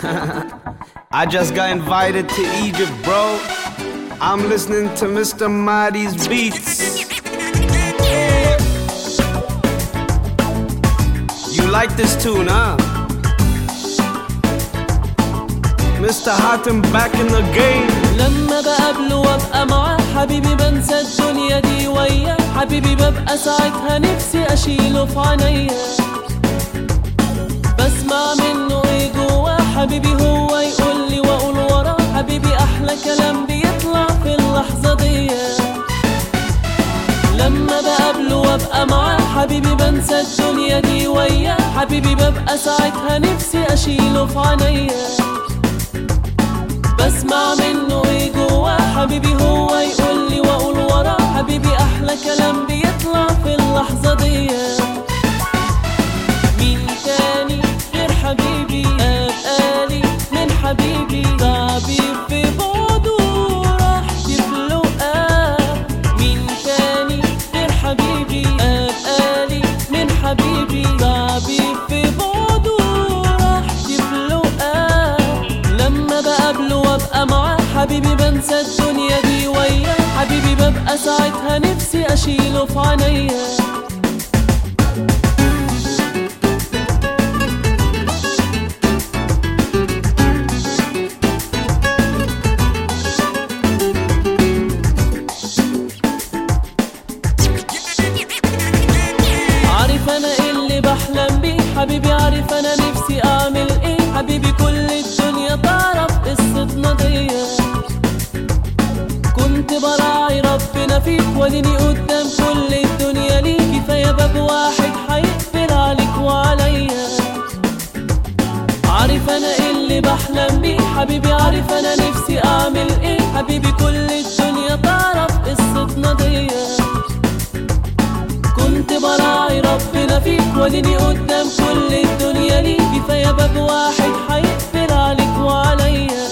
I just got invited to Egypt, bro. I'm listening to Mr. Marty's beats. You like this tune, huh? Mr. Hatem back in the game. لما بقابله وابقى معاه حبيبي بنسى الدنيا دي وياه حبيبي ببقى ساعتها نفسي اشيله في عينيا بسمع منه ايه جواه حبيبي هو يقول لي واقول وراه حبيبي احلى كلام بيطلع في اللحظه دي لما بقابله وابقى معاه حبيبي بنسى الدنيا دي وياه حبيبي ببقى ساعتها نفسي اشيله في عينيا بسمع منه ايه جواه حبيبي هو يقول لي واقول وراه حبيبي احلى كلام بيطلع في اللحظه دي مين تاني غير حبيبي ابقالي من حبيبي تعبير في بعده راحتي في لقاه مين تاني غير حبيبي ابقالي من حبيبي تعبير في بعده راحتي في لقاه لما بقابله وابقى معاه حبيبي بنسى الدنيا دي وياه حبيبي ببقى ساعتها نفسي اشيله في عينيا عارف انا ايه اللي بحلم بيه حبيبي عارف انا نفسي اعمل ايه حبيبي كل الدنيا تعرف قصتنا دي كنت براعي ربنا فيك وديني قدام كل الدنيا ليك كفايه باب واحد هيقفل عليك وعليا عارف انا ايه اللي بحلم بيه حبيبي عارف انا نفسي اعمل ايه حبيبي كل الدنيا تعرف قصتنا دي كنت براعي ربنا فيك وديني قدام كل الدنيا ليك كفايه باب واحد هيقفل عليك وعليا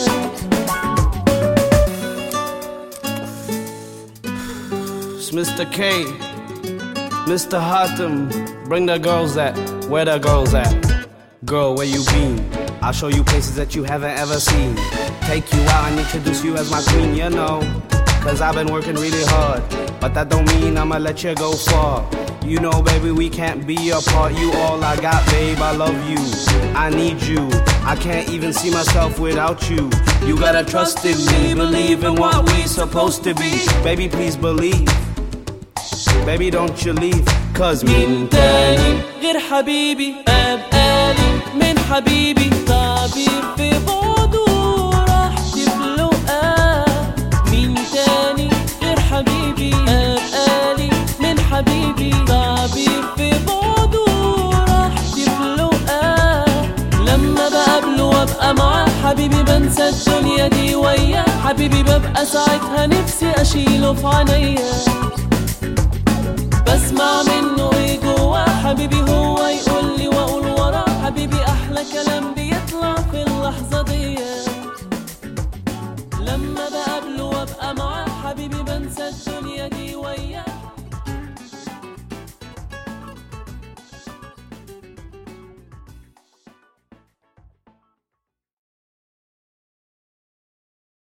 It's Mr. K. Mr. Hatem, bring the girls at. Where the girls at? Girl, where you been? I'll show you places that you haven't ever seen. Take you out and introduce you as my queen, you know. Cause I've been working really hard. But that don't mean I'ma let you go far. You know, baby, we can't be apart. You all I got, babe. I love you. I need you. I can't even see myself without you. You gotta trust in me, believe in what we supposed to be. Baby, please believe. Baby, don't you leave. Cause me مين تاني غير حبيبي أبقالي من حبيبي تعبير في بعده راحتي في لقاه مين تاني غير حبيبي أبقالي من حبيبي تعبير في بعده راحتي في لقاه لما بقابله وابقى معاه حبيبي بنسى الدنيا دي وياه حبيبي ببقى ساعتها نفسي اشيله في عينيا بسمع منه ايه جواه حبيبي هو يقول لي واقول وراه حبيبي احلى كلام بيطلع في اللحظه دي لما بقابله وابقى معاه حبيبي بنسى الدنيا دي وياه